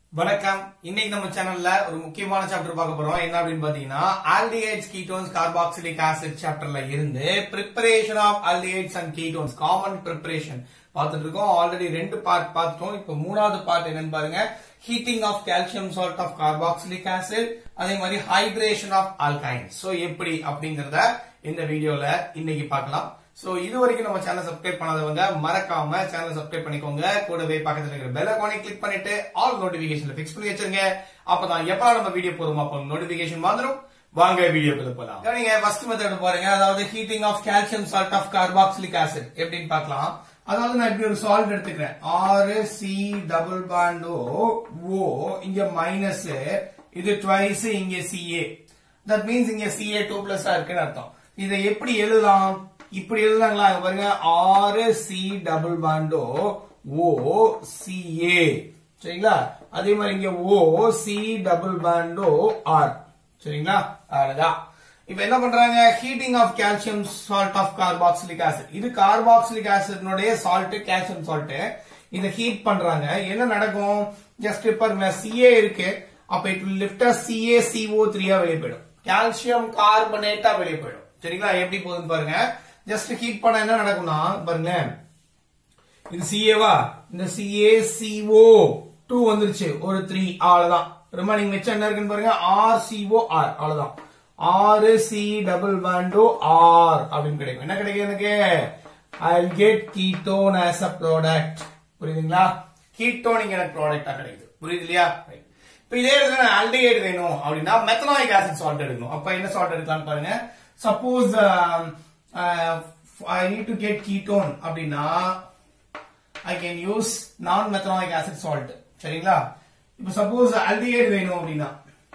வணக்கம் இன்னைக்கு நம்ம சேனல்ல ஒரு முக்கியமான சாப்டர் பார்க்க போறோம் என்ன அப்படின்னு பாத்தீங்கன்னா ஆல்டிஹைட்ஸ் கீட்டோன்ஸ் கார்பாக்சிலிக் ஆசிட் சாப்டர்ல இருந்து preparation of aldehydes and ketones common preparation பார்த்துட்டு இருக்கோம் ஆல்ரெடி ரெண்டு பார்ட் பார்த்துட்டோம் இப்போ மூணாவது பார்ட் என்னன்னு பாருங்க heating of calcium salt of carboxylic acid அதே மாதிரி ஹைட்ரேஷன் ஆஃப் ஆல்கைன் சோ எப்படி அப்படிங்கறத இந்த வீடியோல இன்னைக்கு பார்க்கலாம் சோ இது வரைக்கும் நம்ம சேனல் சப்ஸ்கிரைப் பண்ணாதவங்க மறக்காம சேனல் சப்ஸ்கிரைப் பண்ணிக்கோங்க கூடவே பக்கத்துல இருக்கிற பெல் ஐகானை கிளிக் பண்ணிட்டு ஆல் நோட்டிபிகேஷன்ல ஃபிக்ஸ் பண்ணி வச்சிருங்க அப்பதான் எப்ப நம்ம வீடியோ போறோம் அப்போ நோட்டிபிகேஷன் வந்துரும் வாங்க வீடியோக்குள்ள போலாம் நீங்க ஃபர்ஸ்ட் மெத்தட் பாருங்க அதாவது heating of calcium salt of carboxylic acid எப்படின்னு பார்க்கலாம் அதாவது நான் இப்படி ஒரு சால்ட் எடுத்துக்கிறேன் ஆறு சி டபுள் பாண்டோ ஓ இங்க மைனஸ் இது ட்வைஸ் இங்க சிஏ தட் மீன்ஸ் இங்க சிஏ டூ பிளஸ் இருக்குன்னு அர்த்தம் இதை எப்படி எழுதலாம் இப்படி எழுதலாங்களா இங்க பாருங்க ஆறு C double bond O C A சரிங்களா அதே மாதிரி இங்க O C double bond R சரிங்களா அவ்வளவுதான் இப்ப என்ன பண்றாங்க heating of calcium salt of carboxylic acid இது கார்பாக்சிலிக் ஆசிட்னுடைய சால்ட் கால்சியம் சால்ட் இதை ஹீட் பண்றாங்க என்ன நடக்கும் ஜஸ்ட் பாருங்க சிஏ இருக்கு அப்ப it will lift C A C O த்ரீயா வெளியே போயிடும் கால்சியம் கார்பனேட்டா வெளியே போயிடும் சரிங்களா எப்படி போகுதுன்னு பாருங்க ஜஸ்ட் ஹீட் பண்ண என்ன நடக்கும்னா பாருங்க இது சிஏவா இந்த சிஏ சிஓ டூ வந்துருச்சு ஒரு த்ரீ அவ்வளவுதான் ரிமைனிங் மிச்சம் என்ன இருக்குன்னு பாருங்க ஆர் சிஓ ஆர் அவ்வளவுதான் ஆறு சி டபுள் பாண்டோ ஆர் அப்படின்னு கிடைக்கும் என்ன கிடைக்கும் எனக்கு I get ketone as a product புரியுதுங்களா கீட்டோனிங் எனக்கு ப்ராடக்டா கிடைக்குது புரியுது இல்லையா இப்ப இதே இடத்துல ஆல்டிஹைட் வேணும் அப்படின்னா மெத்தனாயிக் ஆசிட் சால்ட் எடுக்கணும் அப்ப என்ன சால்ட் எடுக்கலாம்னு பாருங்க suppose I need to get ketone அப்படின்னா I can use non methanoic acid salt சரிங்களா இப்ப சப்போஸ் ஆல்டிஹைட் வேணும் அப்படின்னா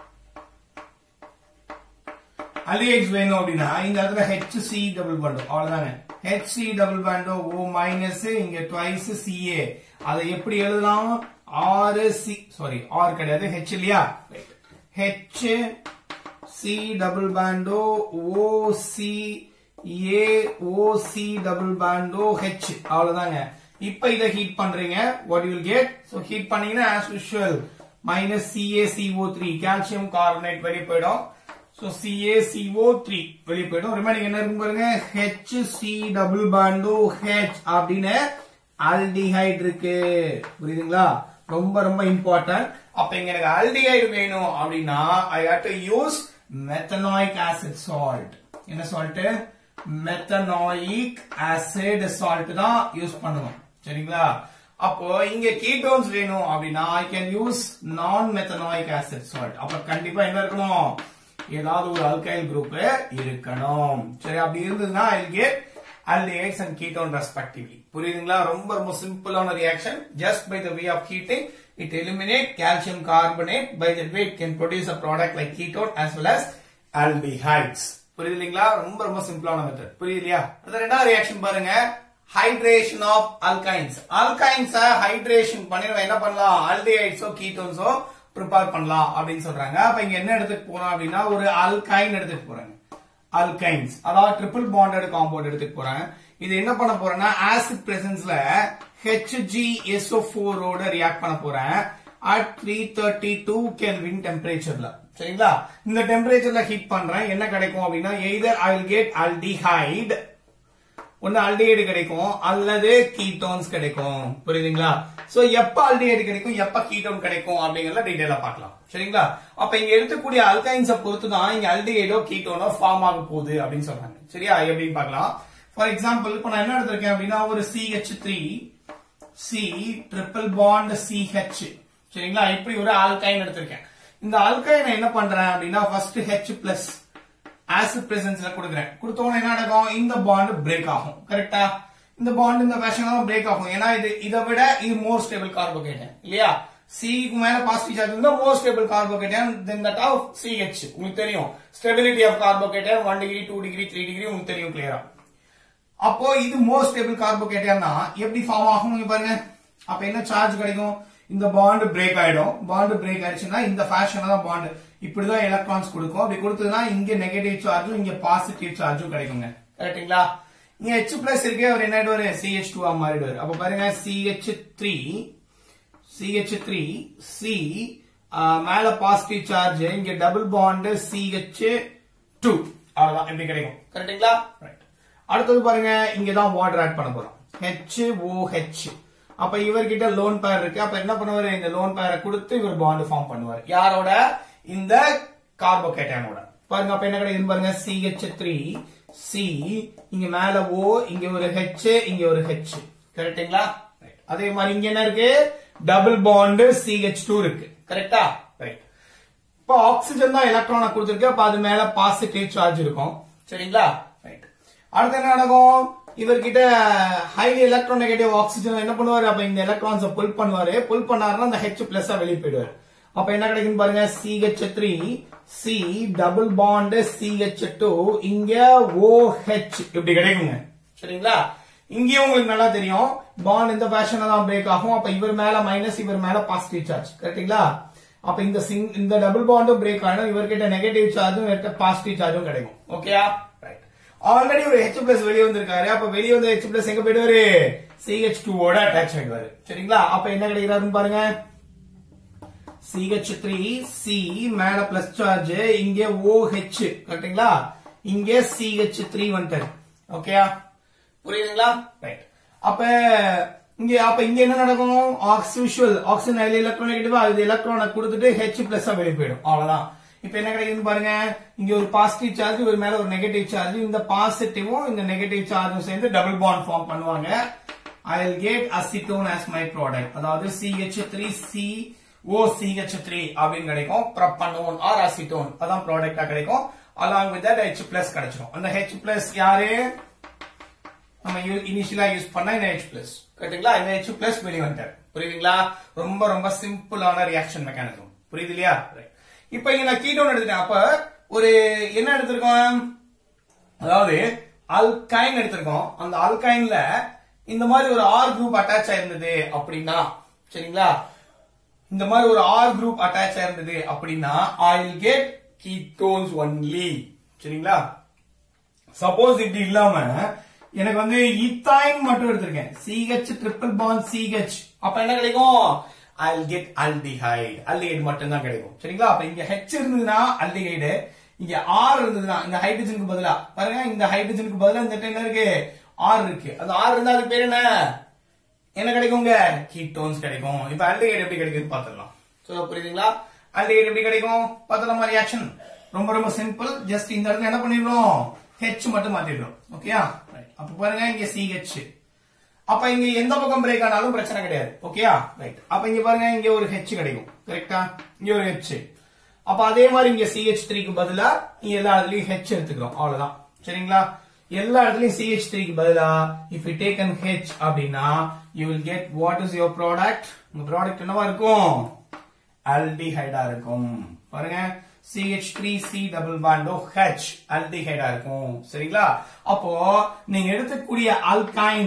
அலிஹெச் வேணும் அப்படின்னா இந்த இடத்துல HC டபுள் பாண்டோ அவ்வளவுதாங்க HC double bond O minus இங்க ட்வைஸ் CA அதை எப்படி எழுதலாம் ஆறு சி சாரி ஆர் கிடையாது ஹெச் இல்லையா H C double bond O C A O C double பாண்டோ H அவ்வளவுதாங்க இப்ப இதை ஹீட் பண்றீங்க what you get so heat பண்ணீங்கன்னா as usual minus C A C O three calcium carbonate வெளியே போயிடும் சோ CaCO3 வெளியே போயிடும் ரிமைனிங் என்ன இருக்கும் பாருங்க HC டபுள் பாண்டோ H அப்படின்னு ஆல்டிஹைட் இருக்கு புரியுதுங்களா ரொம்ப ரொம்ப இம்பார்ட்டன்ட் அப்ப இங்க எனக்கு ஆல்டிஹைட் வேணும் அப்படின்னா I have to use methanoic acid salt என்ன சால்ட் மெத்தனாயிக் ஆசிட் சால்ட் தான் யூஸ் பண்ணுவோம் சரிங்களா அப்போ இங்க கீட்டோன்ஸ் வேணும் அப்படின்னா I can use non methanoic acid salt அப்ப கண்டிப்பா என்ன இருக்கணும் ஏதாவது ஒரு அல்கைல் குரூப் இருக்கணும் சரி அப்படி இருந்ததுன்னா I get aldehydes and ketone respectively புரியுதுங்களா ரொம்ப ரொம்ப சிம்பிளான reaction just by the way of heating it eliminate calcium carbonate by the way it can produce a product like ketone as well as aldehydes புரியுது இல்லைங்களா ரொம்ப ரொம்ப சிம்பிளான method புரியுது இல்லையா அது ரெண்டாவது ரியாக்ஷன் பாருங்க hydration of alkynes alkynes hydration பண்ணி நம்ம என்ன பண்ணலாம் ஆல்டிஹைட்ஸோ கீட்டோன்ஸோ ப்ரிப்பேர் பண்ணலாம் அப்படின்னு சொல்றாங்க அப்ப இங்க என்ன எடுத்துட்டு போறோம் அப்படின்னா ஒரு அல்கைன் எடுத்துட்டு போறாங்க அல்கைன்ஸ் அதாவது ட்ரிபிள் பாண்டட் காம்பவுண்ட் எடுத்துட்டு போறாங்க இது என்ன பண்ண போறேன்னா ஆசிட் பிரசன்ஸ்ல HgSO4 ஓட ரியாக்ட் பண்ண போறேன் at 332 கெல்வின் டெம்பரேச்சர்ல சரிங்களா இந்த டெம்பரேச்சர்ல ஹீட் பண்றேன் என்ன கிடைக்கும் அப்படின்னா either I will get aldehyde ஒன்னு ஆல்டிஹைடு கிடைக்கும் அல்லது கீட்டோன்ஸ் கிடைக்கும் புரியுதுங்களா சோ எப்ப ஆல்டிஹைடு கிடைக்கும் எப்ப கீட்டோன் கிடைக்கும் அப்படிங்கறத டீடைலா பார்க்கலாம் சரிங்களா அப்ப இங்க எடுக்கக்கூடிய அல்கைன்ஸ பொறுத்து தான் இங்க ஆல்டிஹைடோ கீட்டோனோ ஃபார்ம் ஆக போகுது அப்படின்னு சொல்றாங்க சரியா எப்படின்னு பார்க்கலாம் ஃபார் எக்ஸாம்பிள் இப்ப நான் என்ன எடுத்திருக்கேன் அப்படின்னா ஒரு CH three C triple bond CH சரிங்களா இப்படி ஒரு ஆல்கைன் எடுத்திருக்கேன் இந்த ஆல்கைனை என்ன பண்றேன் அப்படின்னா ஃபர்ஸ்ட் ஹெச் பிளஸ் ஆசிட் பிரசன்ஸ்ல கொடுக்குறேன் கொடுத்தோன்னு என்ன நடக்கும் இந்த பாண்ட் பிரேக் ஆகும் கரெக்டா இந்த பாண்ட் இந்த ஃபேஷன்ல தான் பிரேக் ஆகும் ஏன்னா இது இதை விட இது மோர் ஸ்டேபிள் கார்போகேட்டன் இல்லையா சிக்கு மேல பாசிட்டிவ் சார்ஜ் இருந்தா more stable carbocation than that of CH உங்களுக்கு தெரியும் stability of carbocation one degree two degree three degree உங்களுக்கு தெரியும் கிளியரா அப்போ இது மோர் ஸ்டேபிள் கார்போகேட்டன்னா எப்படி ஃபார்ம் ஆகும் இங்க பாருங்க அப்ப என்ன சார்ஜ் கிடைக்கும் இந்த பாண்ட் பிரேக் ஆயிடும் பாண்ட் பிரேக் ஆயிடுச்சுன்னா இந்த ஃபேஷன்ல தான் பாண்ட் இப்படிதான் எலக்ட்ரான்ஸ் கொடுக்கும் அப்படி கொடுத்ததுன்னா இங்க நெகட்டிவ் சார்ஜும் இங்க பாசிட்டிவ் சார்ஜும் கிடைக்குங்க கரெக்ட்டுங்களா இங்க H பிளஸ் இருக்கு அவர் என்ன ஆயிடுவாரு சிஹெச் டூ மாறிடுவாரு அப்ப பாருங்க CH three CH three C மேல பாசிட்டிவ் சார்ஜ் இங்க டபுள் பாண்ட் சிஹெச் டூ அவ்வளவுதான் எப்படி கிடைக்கும் கரெக்டுங்களா ரைட் அடுத்தது பாருங்க இங்க தான் வாட்டர் ஆட் பண்ண போறோம் ஹெச் ஓ ஹெச் அப்ப இவர்கிட்ட லோன் பேர் இருக்கு அப்ப என்ன பண்ணுவாரு இந்த லோன் பேரை கொடுத்து இவர் பாண்ட் ஃபார்ம் பண்ணுவார் யாரோட இந்த கார்போகேட்டானோட பாருங்க அப்ப என்ன கிடைக்குது பாருங்க சிஹெச் த்ரீ சி இங்க மேல ஓ இங்க ஒரு ஹெச் இங்க ஒரு ஹெச் கரெக்டுங்களா அதே மாதிரி இங்க என்ன இருக்கு டபுள் பாண்ட் சிஹெச் டூ இருக்கு கரெக்டா ரைட் இப்போ ஆக்சிஜன் தான் எலக்ட்ரானை கொடுத்துருக்கு அப்ப அது மேல பாசிட்டிவ் சார்ஜ் இருக்கும் சரிங்களா ரைட் அடுத்து என்ன நடக்கும் இவர்கிட்ட ஹைலி எலக்ட்ரோ நெகட்டிவ் ஆக்சிஜன் என்ன பண்ணுவாரு அப்ப இந்த எலக்ட்ரான்ஸை புல் பண்ணுவாரு புல் பண்ணாருன்னா அந்த ஹெச் பிளஸ் வெளியே போயிடுவாரு அப்ப என்ன கிடைக்கும் பாருங்க CH three C double bond CH two இங்க OH இப்படி கிடைக்குங்க சரிங்களா இங்கேயும் உங்களுக்கு நல்லா தெரியும் பாண்ட் இந்த ஃபேஷன்ல தான் பிரேக் ஆகும் அப்ப இவர் மேல மைனஸ் இவர் மேல பாசிட்டிவ் சார்ஜ் கரெக்ட்டுங்களா அப்ப இந்த சிங் இந்த டபுள் பாண்டும் பிரேக் ஆகணும் இவர்கிட்ட நெகட்டிவ் சார்ஜும் இவர்கிட்ட பாசிட்டிவ் சார்ஜும் கிடைக்கும் ஓகேயா ரைட் ஆல்ரெடி ஒரு H பிளஸ் வெளியே வந்திருக்காரு அப்ப வெளியே வந்த H பிளஸ் எங்க போயிடுவாரு சிஹெச் டூ ஓட அட்டாச் ஆயிடுவாரு சரிங்களா அப்ப என்ன கிடைக்கிறாருன்னு பாருங்க சிஹெச் த்ரீ சி மேல பிளஸ் சார்ஜ் இங்க OH கரெக்ட்டுங்களா இங்க சிஹெச் த்ரீ வந்துட்டாரு ஓகேயா புரியுதுங்களா ரைட் அப்ப இங்க அப்ப இங்க என்ன நடக்கும் as usual oxygen highly electronic அது எலக்ட்ரானை கொடுத்துட்டு ஹெச் பிளஸ் வெளியே போயிடும் அவ்வளவுதான் இப்ப என்ன கிடைக்குதுன்னு பாருங்க இங்க ஒரு பாசிட்டிவ் சார்ஜ் ஒரு மேல ஒரு நெகட்டிவ் சார்ஜ் இந்த பாசிட்டிவும் இந்த நெகட்டிவ் சார்ஜும் சேர்ந்து டபுள் பாண்ட் ஃபார்ம் பண்ணுவாங்க I will get acetone as my product அதாவது CH3 three C O CH three அப்படின்னு கிடைக்கும் ப்ரப்பனோன் ஆர் அசிட்டோன் அதான் ப்ராடக்டா கிடைக்கும் along with that H plus கிடைச்சிடும் அந்த ஹெச் பிளஸ் யாரு நம்ம இனிஷியலா யூஸ் பண்ண இந்த H பிளஸ் கரெக்ட்டுங்களா இந்த H பிளஸ் வெளியே வந்துட்டாரு புரியுதுங்களா ரொம்ப ரொம்ப சிம்பிளான ரியாக்ஷன் மெக்கானிசம் புரியுது இல்லையா Right. இப்ப இங்க நான் கீட்டோன் எடுத்துட்டேன் அப்ப ஒரு என்ன எடுத்திருக்கோம் அதாவது அல்கைன் எடுத்திருக்கோம் அந்த அல்கைன்ல இந்த மாதிரி ஒரு ஆர் குரூப் அட்டாச் ஆயிருந்தது அப்படின்னா சரிங்களா இந்த மாதிரி ஒரு ஆர் குரூப் அட்டாச் ஆயிருந்தது அப்படின்னா I will get ketones only சரிங்களா சப்போஸ் இப்படி இல்லாம எனக்கு வந்து இத்தாயின் மட்டும் எடுத்திருக்கேன் சிஹெச் ட்ரிபிள் பாண்ட் சிஹெச் அப்ப என்ன கிடைக்கும் I will get aldehyde aldehyde மட்டும் தான் கிடைக்கும் சரிங்களா அப்ப இங்க ஹெச் இருந்ததுன்னா அல்டிஹைடு இங்க ஆர் இருந்ததுன்னா இந்த ஹைட்ரஜனுக்கு பதிலா பாருங்க இந்த ஹைட்ரஜனுக்கு பதிலா இந்த என்ன இருக்கு ஆர் இருக்கு அந்த ஆர் இருந்தா அதுக்கு பேர் என்ன என்ன கிடைக்குங்க கீட்டோன்ஸ் கிடைக்கும் இப்ப அல்டிஹைடு எப்படி கிடைக்குதுன்னு பாத்துடலாம் சோ புரியுதுங்களா அல்டிஹைடு எப்படி கிடைக்கும் பாத்துடலாமா ரியாக்ஷன் ரொம்ப ரொம்ப சிம்பிள் ஜஸ்ட் இந்த இடத்துல என்ன பண்ணிடுறோம் ஹெச் மட்டும் மாத்திடுறோம் ஓகேயா அப்ப பாருங்க இங்க சிஹெச் அப்ப இங்க எந்த பக்கம் பிரேக் ஆனாலும் பிரச்சனை கிடையாது ஓகேயா ரைட் அப்ப இங்க பாருங்க இங்க ஒரு ஹெச் கிடைக்கும் கரெக்டா இங்க ஒரு ஹெச் அப்ப அதே மாதிரி இங்க சிஹெச் த்ரீக்கு பதிலா இங்க எல்லா இடத்துலயும் ஹெச் எடுத்துக்கிறோம் அவ்வளவுதான் சரிங்களா எல்லா இடத்துலயும் சிஹெச் த்ரீக்கு பதிலா if you take an H அப்படின்னா you will get what is your product உங்க ப்ராடக்ட் என்னவா இருக்கும் ஆல்டிஹைடா இருக்கும் பாருங்க CH3C டபுள் பாண்டோ H ஆல்டிஹைடா இருக்கும் சரிங்களா அப்போ நீங்க எடுத்துக்கூடிய ஆல்கைன்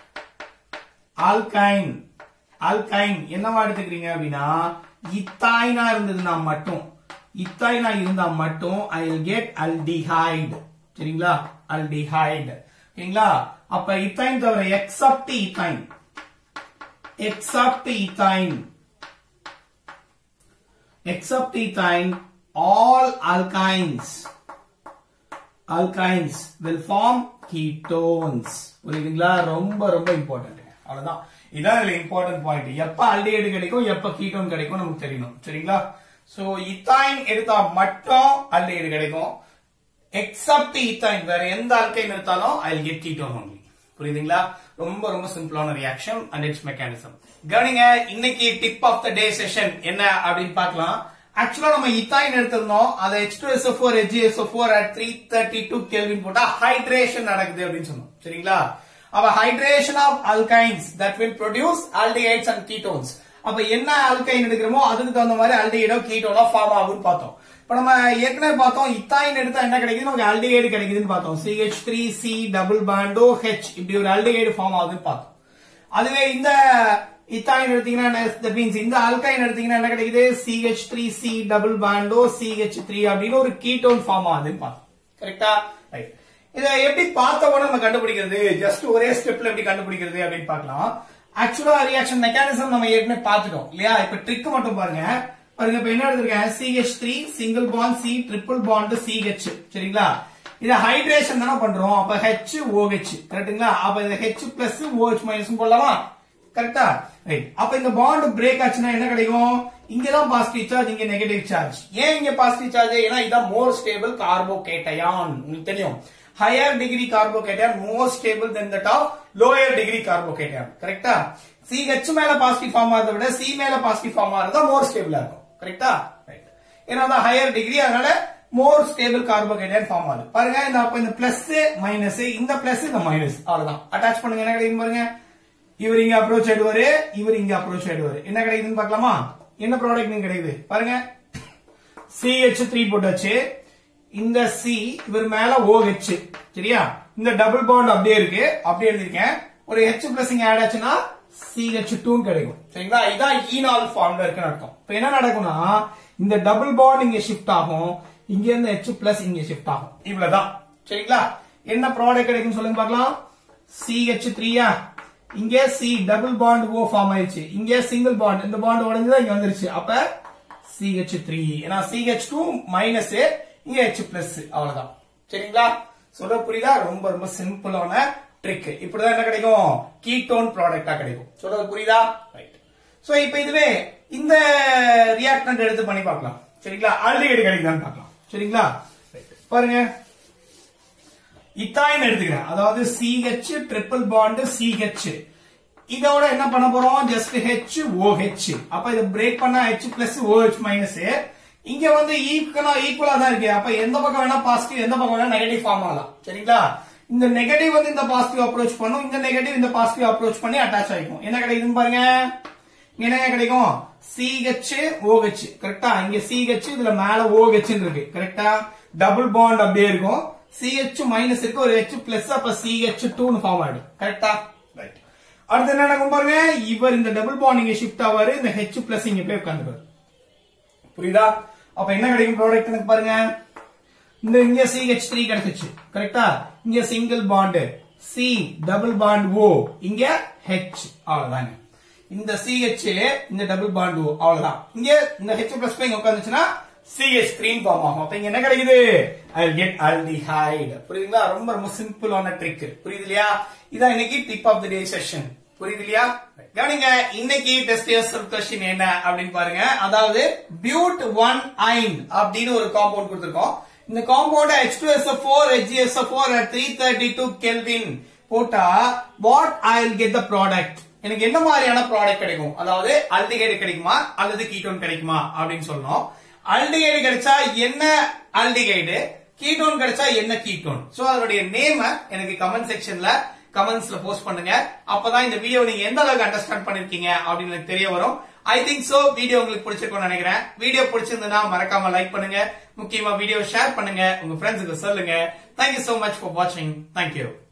ஆல்கைன் ஆல்கைன் என்னவா எடுத்துக்கிறீங்க அப்படின்னா இத்தாயினா இருந்ததுன்னா மட்டும் இத்தாயினா இருந்தா மட்டும் ஐ வில் கெட் அல்டிஹைட் சரிங்களா அல்டிஹைட் ஓகேங்களா அப்ப இத்தாயின் தவிர except ethyne except ethyne except ethine all alkynes alkynes will form ketones புரியுதுங்களா ரொம்ப ரொம்ப இம்பார்ட்டன்ட் அவ்வளவுதான் இதான் இதுல இம்பார்ட்டன்ட் பாயிண்ட் எப்ப அல்டிஹைடு கிடைக்கும் எப்ப கீட்டோன் கிடைக்கும் நமக்கு தெரியணும் சரிங்களா சோ இத்தாயின் எடுத்தா மட்டும் அல்டிஹைடு கிடைக்கும் எக்ஸப்ட் இத்தாயின் வேற எந்த அல்கைன் எடுத்தாலும் ஐ கெட் கீட்டோன் ஒன்லி புரியுதுங்களா ரொம்ப ரொம்ப சிம்பிளான ரியாக்ஷன் அண்ட் இட்ஸ் மெக்கானிசம் கவனிங்க இன்னைக்கு tip of the day session என்ன அப்படின்னு பார்க்கலாம் ஆக்சுவலா நம்ம இத்தாயின் எடுத்திருந்தோம் அதை H two S four HgSO four at three thirty two kelvin போட்டா ஹைட்ரேஷன் நடக்குது அப்படின்னு சொன்னோம் சரிங்களா அப்ப hydration of alkynes that will produce aldehydes and ketones அப்ப என்ன அல்கைன் எடுக்கிறோமோ அதுக்கு தகுந்த மாதிரி ஆல்டிஹைடோ கீட்டோனோ ஃபார்ம் ஆகும்னு பார்த்தோம் இப்ப நம்ம ஏற்கனவே பார்த்தோம் இத்தாயின் எடுத்தா என்ன கிடைக்குது நமக்கு ஆல்டிஹைடு கிடைக்குதுன்னு பார்த்தோம் CH three C double பாண்டோ H இப்படி ஒரு ஆல்டிஹைடு ஃபார்ம் ஆகுதுன்னு பார்த்தோம் அதுவே இந்த இத்தாயின் எடுத்தீங்கன்னா தட் மீன்ஸ் இந்த ஆல்கைன் எடுத்தீங்கன்னா என்ன கிடைக்குது CH three C double bond O CH three அப்படின்னு ஒரு கீட்டோன் ஃபார்ம் ஆகுதுன்னு பார்த்தோம் கரெக்டா ரைட் இதை எப்படி பார்த்த உடனே நம்ம கண்டுபிடிக்கிறது ஜஸ்ட் ஒரே ஸ்டெப்ல எப்படி கண்டுபிடிக்கிறது அப்படின்னு பார்க்கலாம் ஆக்சுவலா ரியாக்ஷன் மெக்கானிசம் நம்ம ஏற்கனவே பார்த்துட்டோம் இல்லையா இப்ப ட்ரிக் மட்டும் பாருங்க பாருங்க இப்ப என்ன எடுத்திருக்கேன் CH three single bond C triple bond CH சரிங்களா இத ஹைட்ரேஷன் தானே பண்றோம் அப்ப ஹெச் ஓஹெச் கரெக்ட்டுங்களா அப்ப இந்த ஹெச் பிளஸ் ஓஹெச் மைனஸ் போடலாமா கரெக்டா ரைட் அப்ப இந்த பாண்ட் பிரேக் ஆச்சுன்னா என்ன கிடைக்கும் இங்கதான் பாசிட்டிவ் சார்ஜ் இங்க நெகட்டிவ் சார்ஜ் ஏன் இங்க பாசிட்டிவ் சார்ஜ் ஏன்னா இதான் மோர் ஸ்டேபிள் கார்போகேட்டயான் உங்களுக்கு தெரியும் higher degree carbocation more stable than that of lower degree carbocation கரெக்டா சி ஹெச் மேல பாசிட்டிவ் ஃபார்ம் ஆகிறத விட சி மேல பாசிட்டிவ் ஃபார்ம் ஆகிறதா மோர் ஸ்டேபிளா இருக்கும் கரெக்டா ரைட் ஏன்னா அதான் ஹையர் டிகிரி அதனால மோர் ஸ்டேபிள் கார்போஹைட்ரேட் ஃபார்ம் ஆகுது பாருங்க இந்த அப்ப இந்த பிளஸ் மைனஸ் இந்த பிளஸ் இந்த மைனஸ் அவ்வளவுதான் அட்டாச் பண்ணுங்க என்ன கிடைக்கும் பாருங்க இவர் இங்க அப்ரோச் ஆயிடுவாரு இவர் இங்க அப்ரோச் ஆயிடுவாரு என்ன கிடைக்குதுன்னு பார்க்கலாமா என்ன ப்ராடக்ட் கிடைக்குது பாருங்க சிஹெச் த்ரீ போட்டாச்சு இந்த சி இவர் மேல OH சரியா இந்த டபுள் பாண்ட் அப்படியே இருக்கு அப்படியே எழுதிருக்கேன் ஒரு H பிளஸ் இங்க ஆட் ஆச்சுன்னா சிஹெச் டூ கிடைக்கும் சரிங்களா இதான் ஈனால் ஃபார்ம்ல இருக்குன்னு அர்த்தம் இப்ப என்ன நடக்கும்னா இந்த டபுள் பாண்ட் இங்க ஷிஃப்ட் ஆகும் இங்க இருந்து H பிளஸ் இங்க ஷிஃப்ட் ஆகும் இவ்வளவுதான் சரிங்களா என்ன ப்ராடக்ட் கிடைக்கும் சொல்லுங்க பார்க்கலாம் சிஹெச் த்ரீயா இங்க C double bond O form ஆயிடுச்சு இங்க சிங்கிள் பாண்ட் இந்த பாண்ட் உடஞ்சுதான் இங்க வந்துருச்சு அப்ப சிஹெச் த்ரீ ஏன்னா சிஹெச் டூ மைனஸ் இங்க H பிளஸ் அவ்வளவுதான் சரிங்களா சொல்ல புரியுதா ரொம்ப ரொம்ப சிம்பிளான ட்ரிக் இப்படிதான் என்ன கிடைக்கும் கீட்டோன் ப்ராடக்டா கிடைக்கும் சொல்றது புரியுதா ரைட் சோ இப்போ இதுவே இந்த ரியாக்டன்ட் எடுத்து பண்ணி பார்க்கலாம் சரிங்களா ஆல்டிகேட் கிடைக்குதான்னு பார்க்கலாம் சரிங்களா Right. பாருங்க இத்தாயின் எடுத்துக்கிறேன் அதாவது சிஹெச் ட்ரிபிள் பாண்ட் சிஹெச் இதோட என்ன பண்ண போறோம் ஜஸ்ட் ஹெச் OH அப்ப இதை பிரேக் பண்ணா ஹெச் பிளஸ் OH மைனஸ் இங்க வந்து ஈக்குவலா ஈக்குவலா தான் இருக்கு அப்ப எந்த பக்கம் வேணா பாசிட்டிவ் எந்த பக்கம் வேணா நெகட்டிவ் ஃபார்ம் ஆகலாம் சரிங்களா இந்த நெகட்டிவ் வந்து இந்த பாசிட்டிவ் அப்ரோச் பண்ணும் இந்த நெகட்டிவ் இந்த பாசிட்டிவ் அப்ரோச் பண்ணி அட்டாச் ஆயிக்கும் என்ன கிடைக்குதுன்னு பாருங்க இங்க என்ன கிடைக்கும் சிஹெச் OH கரெக்டா இங்க சிஹெச் இதுல மேல OH இருக்கு கரெக்டா டபுள் பாண்ட் அப்படியே இருக்கும் சிஹெச் மைனஸ் இருக்கு ஒரு H பிளஸ் அப்ப சிஹெச் டூன்னு ஃபார்ம் ஆயிடும் கரெக்டா ரைட் அடுத்து என்ன நடக்கும் பாருங்க இவர் இந்த டபுள் பாண்ட் இங்க ஷிஃப்ட் ஆவாரு இந்த H பிளஸ் இங்க போய் உட்காந்துருவாரு புரியுதா அப்ப என்ன கிடைக்கும் ப்ராடக்ட் எனக்கு பாருங்க இந்த இங்க சிஹெச் த்ரீ கிடைச்சிச்சு கரெக்டா இங்க single bond C double bond O இங்க ஹெச் அவ்வளவுதாங்க இந்த சிஹெச் இந்த டபுள் பாண்ட் ஓ அவ்வளவுதான் இங்க இந்த ஹெச் பிளஸ் இங்க உட்காந்துச்சுன்னா சிஹெச் த்ரீ ஃபார்ம் ஆகும் அப்ப இங்க என்ன கிடைக்குது ஐ கெட் ஆல்டிஹைடு புரியுதுங்களா ரொம்ப ரொம்ப சிம்பிளான ட்ரிக் புரியுது இல்லையா இதான் இன்னைக்கு tip of the day session புரியுது இல்லையா கவனிங்க இன்னைக்கு டெஸ்ட் யோர்செல்ஃப் கொஸ்டின் என்ன அப்படின்னு பாருங்க அதாவது பியூட் ஒன் ஐன் அப்படின்னு ஒரு காம்பவுண்ட் கொடுத்திருக்கோம் இந்த compound H2SO4 HgSO4 at 332 kelvin போட்டா what I will get the product எனக்கு என்ன மாதிரியான ப்ராடக்ட் கிடைக்கும் அதாவது அல்டிகைடு கிடைக்குமா அல்லது கீட்டோன் கிடைக்குமா அப்படின்னு சொல்லணும் அல்டிகைடு கிடைச்சா என்ன அல்டிகைடு கீட்டோன் கிடைச்சா என்ன கீட்டோன் சோ அதனுடைய நேம எனக்கு கமெண்ட் செக்ஷன்ல கமெண்ட்ஸ்ல போஸ்ட் பண்ணுங்க அப்பதான் இந்த வீடியோ நீங்க எந்த அளவுக்கு அண்டர்ஸ்டாண்ட் பண்ணிருக்கீங்க அப்படின்னு எனக்கு தெரிய வரும் ஐ திங்க் சோ வீடியோ உங்களுக்கு பிடிச்சிருக்கும்னு நினைக்கிறேன் வீடியோ பிடிச்சிருந்ததுன்னா மறக்காம லைக் பண்ணுங்க முக்கியமா வீடியோ ஷேர் பண்ணுங்க உங்க ஃப்ரெண்ட்ஸுக்கு சொல்லுங்க தேங்க்யூ சோ மச் ஃபார் வாட்சிங் தேங்க்யூ